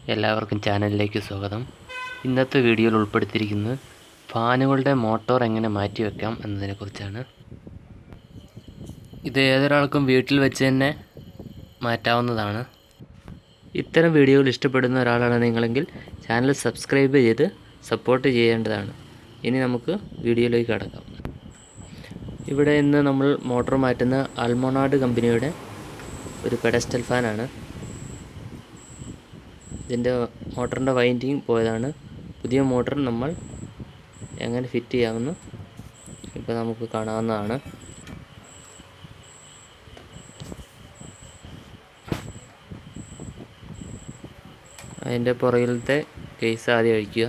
എല്ലാവർക്കും ചാനലിലേക്ക് സ്വാഗതം ഇന്നത്തെ വീഡിയോയിൽ ഉൾപ്പെടുത്തിയിരിക്കുന്നത് ഫാനുകളുടെ മോട്ടോർ എങ്ങനെ മാറ്റിവെക്കാം എന്നതിനെക്കുറിച്ചാണ് ഇത് ഏതൊരാൾക്കും വീട്ടിൽ വെച്ച് തന്നെ മാറ്റാവുന്നതാണ് ഇത്തരം വീഡിയോകൾ ഇഷ്ടപ്പെടുന്ന ഒരാളാണ് നിങ്ങളെങ്കിൽ ചാനൽ സബ്സ്ക്രൈബ് ചെയ്ത് സപ്പോർട്ട് ചെയ്യേണ്ടതാണ് ഇനി നമുക്ക് വീഡിയോയിലേക്ക് കടക്കാം ഇവിടെ ഇന്ന് നമ്മൾ മോട്ടോർ മാറ്റുന്ന അൽമോണാഡ് കമ്പനിയുടെ ഒരു പെഡസ്റ്റൽ ഫാനാണ് ഇതിൻ്റെ മോട്ടറിൻ്റെ വൈൻഡിങ് പോയതാണ് പുതിയ മോട്ടർ നമ്മൾ എങ്ങനെ ഫിറ്റ് ചെയ്യാമെന്ന് ഇപ്പോൾ നമുക്ക് കാണാവുന്നതാണ് അതിൻ്റെ പുറകിലത്തെ കേസ് ആദ്യം അഴിക്കുക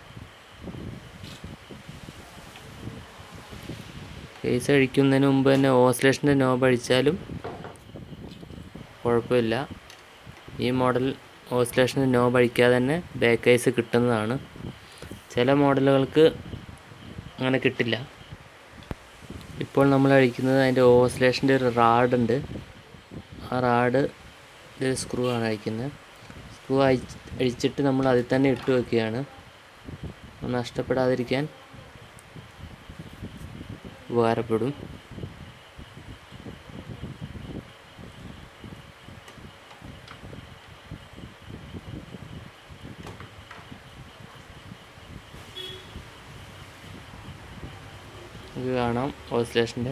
കേസ് അഴിക്കുന്നതിന് മുമ്പ് തന്നെ ഓസിലേഷൻ്റെ നോബ് അഴിച്ചാലും കുഴപ്പമില്ല ഈ മോഡൽ ഓസിലേഷൻ്റെ നോബ് അഴിക്കാതെ തന്നെ ബാക്ക് ഐസ് കിട്ടുന്നതാണ് ചില മോഡലുകൾക്ക് അങ്ങനെ കിട്ടില്ല ഇപ്പോൾ നമ്മൾ അഴിക്കുന്നത് അതിൻ്റെ ഓസിലേഷൻ്റെ ഒരു റാഡുണ്ട് ആ റാഡ് ഒരു സ്ക്രൂ ആണ് അഴിക്കുന്നത് സ്ക്രൂ അഴിച്ച് അഴിച്ചിട്ട് നമ്മൾ അതിൽ തന്നെ ഇട്ട് വെക്കുകയാണ് നഷ്ടപ്പെടാതിരിക്കാൻ ഉപകാരപ്പെടും ഇത് കാണാം ഓസിലേഷൻ്റെ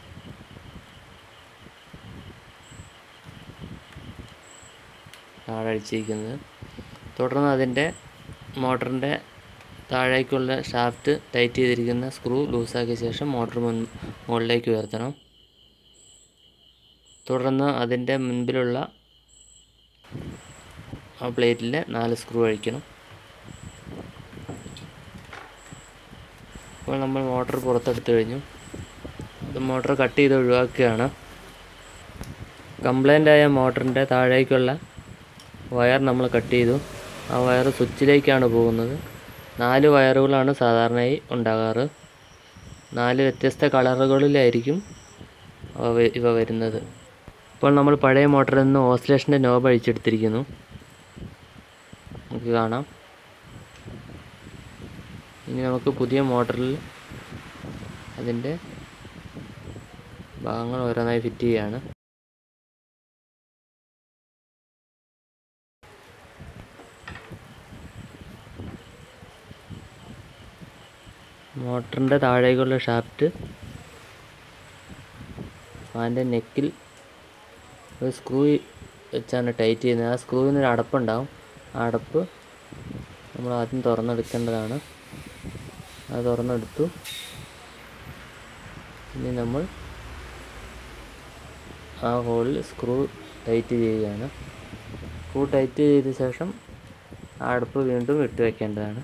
താഴെ അടിച്ചിരിക്കുന്നത് തുടർന്ന് അതിൻ്റെ മോട്ടറിൻ്റെ താഴേക്കുള്ള ഷാഫ്റ്റ് ടൈറ്റ് ചെയ്തിരിക്കുന്ന സ്ക്രൂ ലൂസാക്കിയ ശേഷം മോട്ടർ മുൻ മുകളിലേക്ക് ഉയർത്തണം തുടർന്ന് അതിൻ്റെ മുൻപിലുള്ള ആ പ്ലേറ്റിലെ നാല് സ്ക്രൂ അഴിക്കണം ഇപ്പോൾ നമ്മൾ മോട്ടർ പുറത്തെടുത്ത് കഴിഞ്ഞു ഇത് മോട്ടർ കട്ട് ചെയ്ത് ഒഴിവാക്കുകയാണ് കംപ്ലൈൻ്റ് ആയ മോട്ടറിൻ്റെ താഴേക്കുള്ള വയർ നമ്മൾ കട്ട് ചെയ്തു ആ വയർ സ്വിച്ചിലേക്കാണ് പോകുന്നത് നാല് വയറുകളാണ് സാധാരണയായി ഉണ്ടാകാറ് നാല് വ്യത്യസ്ത കളറുകളിലായിരിക്കും അവ ഇവ വരുന്നത് ഇപ്പോൾ നമ്മൾ പഴയ മോട്ടറിൽ നിന്ന് ഓസിലേഷൻ്റെ നോബ് അഴിച്ചെടുത്തിരിക്കുന്നു നമുക്ക് കാണാം ഇനി നമുക്ക് പുതിയ മോട്ടറിൽ അതിൻ്റെ ഭാഗങ്ങൾ ഓരോന്നായി ഫിറ്റ് ചെയ്യുകയാണ് മോട്ടറിൻ്റെ താഴേക്കുള്ള ഷാഫ്റ്റ് ഫാൻ്റെ നെക്കിൽ ഒരു സ്ക്രൂ വെച്ചാണ് ടൈറ്റ് ചെയ്യുന്നത് ആ സ്ക്രൂവിന് ഒരു അടപ്പുണ്ടാവും ആ അടപ്പ് നമ്മൾ ആദ്യം തുറന്നെടുക്കേണ്ടതാണ് അത് തുറന്നെടുത്തു ഇനി നമ്മൾ ആ ഹോളിൽ സ്ക്രൂ ടൈറ്റ് ചെയ്യുകയാണ് സ്ക്രൂ ടൈറ്റ് ചെയ്ത ശേഷം ആ അടപ്പ് വീണ്ടും ഇട്ട് വയ്ക്കേണ്ടതാണ്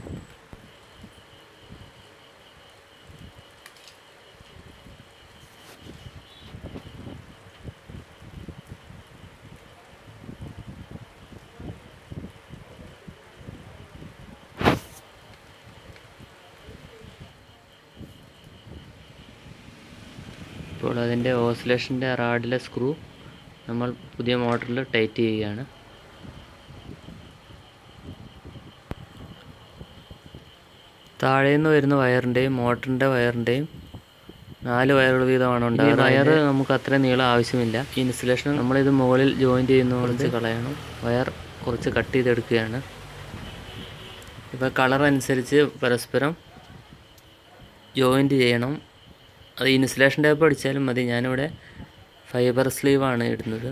ഇപ്പോൾ അതിൻ്റെ ഓസിലേഷൻ്റെ റാഡിലെ സ്ക്രൂ നമ്മൾ പുതിയ മോട്ടറിൽ ടൈറ്റ് ചെയ്യുകയാണ് താഴെ നിന്ന് വരുന്ന വയറിൻ്റെയും മോട്ടറിൻ്റെ വയറിൻ്റെയും നാല് വയറുകൾ വീതമാണ് ഉണ്ടാകുന്നത് വയർ നമുക്ക് അത്ര നീളം ആവശ്യമില്ല ഇൻസുലേഷൻ നമ്മളിത് മുകളിൽ ജോയിൻ ചെയ്യുന്നതുകൊണ്ട് കളയണം വയർ കുറച്ച് കട്ട് ചെയ്തെടുക്കുകയാണ് ഇപ്പോൾ കളർ അനുസരിച്ച് പരസ്പരം ജോയിൻറ്റ് ചെയ്യണം അത് ഇൻസുലേഷൻ ടേപ്പ് അടിച്ചാലും മതി ഞാനിവിടെ ഫൈബർ സ്ലീവാണ് ഇടുന്നത്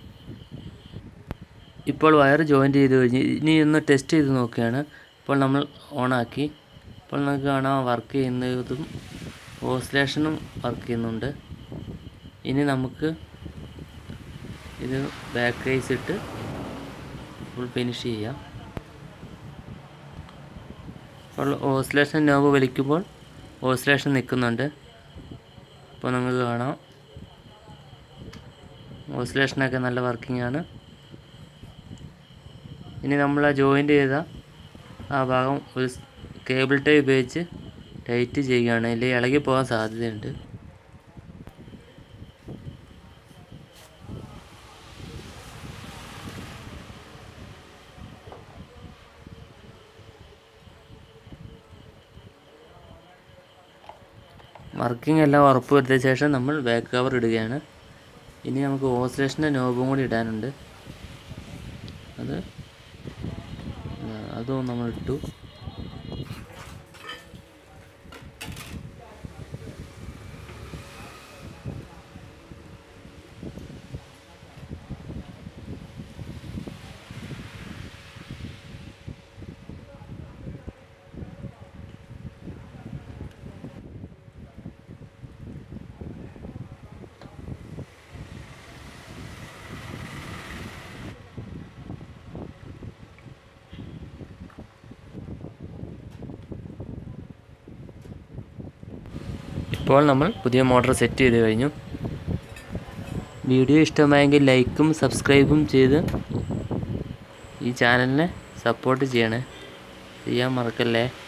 ഇപ്പോൾ വയർ ജോയിൻറ്റ് ചെയ്ത് കഴിഞ്ഞ് ഇനി ഒന്ന് ടെസ്റ്റ് ചെയ്ത് നോക്കുകയാണ് ഇപ്പോൾ നമ്മൾ ഓണാക്കി ഇപ്പോൾ നമുക്ക് കാണാം വർക്ക് ചെയ്യുന്നതും ഓസിലേഷനും വർക്ക് ചെയ്യുന്നുണ്ട് ഇനി നമുക്ക് ഇത് ബാക്ക് റൈസ് ഇട്ട് ഫുൾ ഫിനിഷ് ചെയ്യാം അപ്പോൾ ഓസിലേഷൻ നോബ് വലിക്കുമ്പോൾ ഓസിലേഷൻ നിൽക്കുന്നുണ്ട് ഇപ്പോൾ നിങ്ങൾക്ക് കാണാം ഓസിലേഷനൊക്കെ നല്ല വർക്കിംഗ് ആണ് ഇനി നമ്മൾ ആ ജോയിൻ്റ് ചെയ്ത ആ ഭാഗം ഒരു കേബിൾ ടൈ ഉപയോഗിച്ച് ടൈറ്റ് ചെയ്യുകയാണ് അല്ലെങ്കിൽ ഇളകി പോകാൻ സാധ്യതയുണ്ട് വർക്കിംഗ് എല്ലാം ഉറപ്പ് വരുത്തിയ ശേഷം നമ്മൾ ബാക്ക് കവർ ഇടുകയാണ് ഇനി നമുക്ക് ഓസിലേഷൻ്റെ നോബും കൂടി ഇടാനുണ്ട് അത് ആ, അതും നമ്മൾ ഇട്ടു ഇപ്പോൾ നമ്മൾ പുതിയ മോട്ടോർ സെറ്റ് ചെയ്ത് കഴിഞ്ഞു വീഡിയോ ഇഷ്ടമായെങ്കിൽ ലൈക്കും സബ്സ്ക്രൈബും ചെയ്ത് ഈ ചാനലിനെ സപ്പോർട്ട് ചെയ്യണേ ചെയ്യാൻ മറക്കല്ലേ